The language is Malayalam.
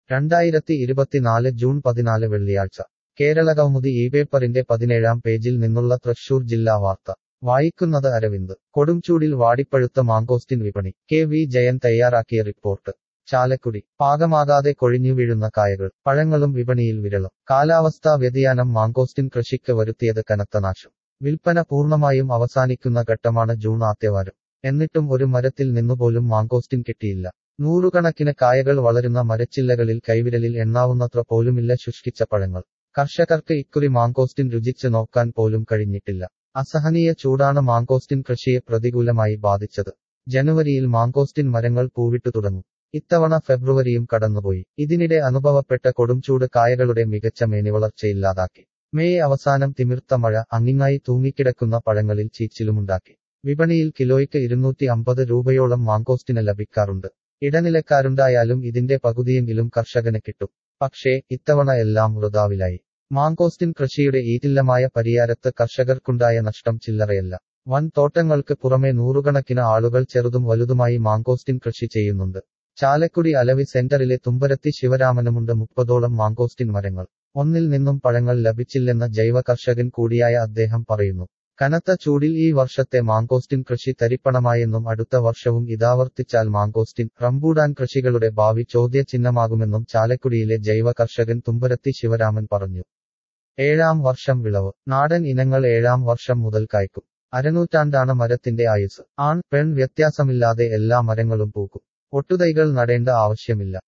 രണ്ടായിരത്തി ഇരുപത്തിനാല് ജൂൺ പതിനാല് വെള്ളിയാഴ്ച കേരളകൗമുദി ഈ പേപ്പറിന്റെ പതിനേഴാം പേജിൽ നിന്നുള്ള തൃശൂർ ജില്ലാ വാർത്ത വായിക്കുന്നത് അരവിന്ദ് കൊടുംചൂടിൽ വാടിപ്പഴുത്ത മാങ്കോസ്റ്റിൻ വിപണി കെ വി ജയൻ തയ്യാറാക്കിയ റിപ്പോർട്ട് ചാലക്കുടി പാകമാകാതെ കൊഴിഞ്ഞു വീഴുന്ന കായകൾ പഴങ്ങളും വിപണിയിൽ വിരളം കാലാവസ്ഥാ വ്യതിയാനം മാങ്കോസ്റ്റിൻ കൃഷിക്ക് വരുത്തിയത് കനത്ത നാശം വിൽപ്പന പൂർണ്ണമായും അവസാനിക്കുന്ന ഘട്ടമാണ് ജൂൺ ആദ്യവാരം എന്നിട്ടും ഒരു മരത്തിൽ നിന്നുപോലും മാങ്കോസ്റ്റിൻ കിട്ടിയില്ല നൂറുകണക്കിന് കായകൾ വളരുന്ന മരച്ചില്ലകളിൽ കൈവിരലിൽ എണ്ണാവുന്നത്ര പോലുമില്ല ശുഷ്കിച്ച പഴങ്ങൾ കർഷകർക്ക് ഇക്കുറി മാങ്കോസ്റ്റിൻ രുചിച്ച് നോക്കാൻ പോലും കഴിഞ്ഞിട്ടില്ല അസഹനീയ ചൂടാണ് മാങ്കോസ്റ്റിൻ കൃഷിയെ പ്രതികൂലമായി ബാധിച്ചത് ജനുവരിയിൽ മാങ്കോസ്റ്റിൻ മരങ്ങൾ പൂവിട്ടു തുടങ്ങും ഇത്തവണ ഫെബ്രുവരിയും കടന്നുപോയി ഇതിനിടെ അനുഭവപ്പെട്ട കൊടുംചൂട് കായകളുടെ മികച്ച മേനിവളർച്ചയില്ലാതാക്കി മെയ് അവസാനം തിമിർത്ത മഴ അങ്ങിങ്ങായി തൂങ്ങിക്കിടക്കുന്ന പഴങ്ങളിൽ ചീച്ചിലുമുണ്ടാക്കി വിപണിയിൽ കിലോയ്ക്ക് ഇരുന്നൂറ്റി അമ്പത് രൂപയോളം മാങ്കോസ്റ്റിന് ലഭിക്കാറുണ്ട് ഇടനിലക്കാരുണ്ടായാലും ഇതിന്റെ പകുതിയെങ്കിലും കർഷകന് കിട്ടും പക്ഷേ ഇത്തവണ എല്ലാം വൃതാവിലായി മാങ്കോസ്റ്റിൻ കൃഷിയുടെ ഈറ്റില്ലമായ പരിയാരത്ത് കർഷകർക്കുണ്ടായ നഷ്ടം ചില്ലറയല്ല വൻ തോട്ടങ്ങൾക്ക് പുറമെ നൂറുകണക്കിന് ആളുകൾ ചെറുതും വലുതുമായി മാങ്കോസ്റ്റിൻ കൃഷി ചെയ്യുന്നുണ്ട് ചാലക്കുടി അലവി സെന്ററിലെ തുമ്പരത്തി ശിവരാമനുമുണ്ട് മുപ്പതോളം മാങ്കോസ്റ്റിൻ മരങ്ങൾ ഒന്നിൽ നിന്നും പഴങ്ങൾ ലഭിച്ചില്ലെന്ന ജൈവ കർഷകൻ കൂടിയായ അദ്ദേഹം പറയുന്നു കനത്ത ചൂടിൽ ഈ വർഷത്തെ മാങ്കോസ്റ്റിൻ കൃഷി തരിപ്പണമായെന്നും അടുത്ത വർഷവും ഇതാവർത്തിച്ചാൽ മാങ്കോസ്റ്റിൻ റംബൂടാൻ കൃഷികളുടെ ഭാവി ചോദ്യചിഹ്നമാകുമെന്നും ചാലക്കുടിയിലെ ജൈവ കർഷകൻ തുമ്പരത്തി ശിവരാമൻ പറഞ്ഞു ഏഴാം വർഷം വിളവ് നാടൻ ഇനങ്ങൾ ഏഴാം വർഷം മുതൽ കായ്ക്കും അരനൂറ്റാണ്ടാണ് മരത്തിന്റെ ആയുസ് ആൺ പെൺ വ്യത്യാസമില്ലാതെ എല്ലാ മരങ്ങളും പൂക്കും ഒട്ടുതൈകൾ നടേണ്ട ആവശ്യമില്ല